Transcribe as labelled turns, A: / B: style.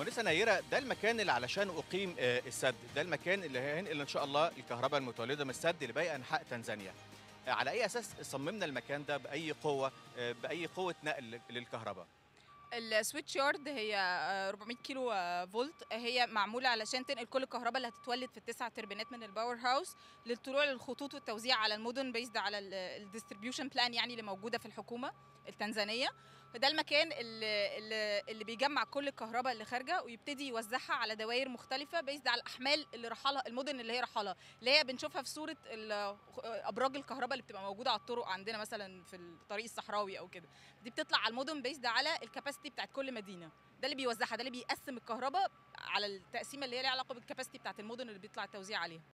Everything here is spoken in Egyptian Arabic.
A: مهندسه نيره ده المكان اللي علشان اقيم آه، السد ده المكان اللي هينقل ان شاء الله الكهرباء المتولده من السد لباقي انحاء تنزانيا آه، على اي اساس صممنا المكان ده باي قوه آه، باي قوه نقل للكهرباء
B: السويتش يارد هي آه، 400 كيلو آه، فولت هي معموله علشان تنقل كل الكهرباء اللي هتتولد في التسع تربينات من الباور هاوس للطلوع للخطوط والتوزيع على المدن بيزد على الديستريبيوشن بلان يعني اللي موجوده في الحكومه التنزانيه ده المكان اللي, اللي, اللي بيجمع كل الكهرباء اللي خارجه ويبتدي يوزعها على دوائر مختلفه بيزد على الاحمال اللي رحلها المدن اللي هي رحلها اللي هي بنشوفها في صوره ال- ابراج الكهرباء اللي بتبقى موجوده على الطرق عندنا مثلا في الطريق الصحراوي او كده دي بتطلع على المدن بيزد على الكباسيتي بتاعت كل مدينه ده اللي بيوزعها ده اللي بيقسم الكهرباء على التقسيمه اللي هي ليها علاقه بالكباسيتي بتاعت المدن اللي بيطلع التوزيع عليها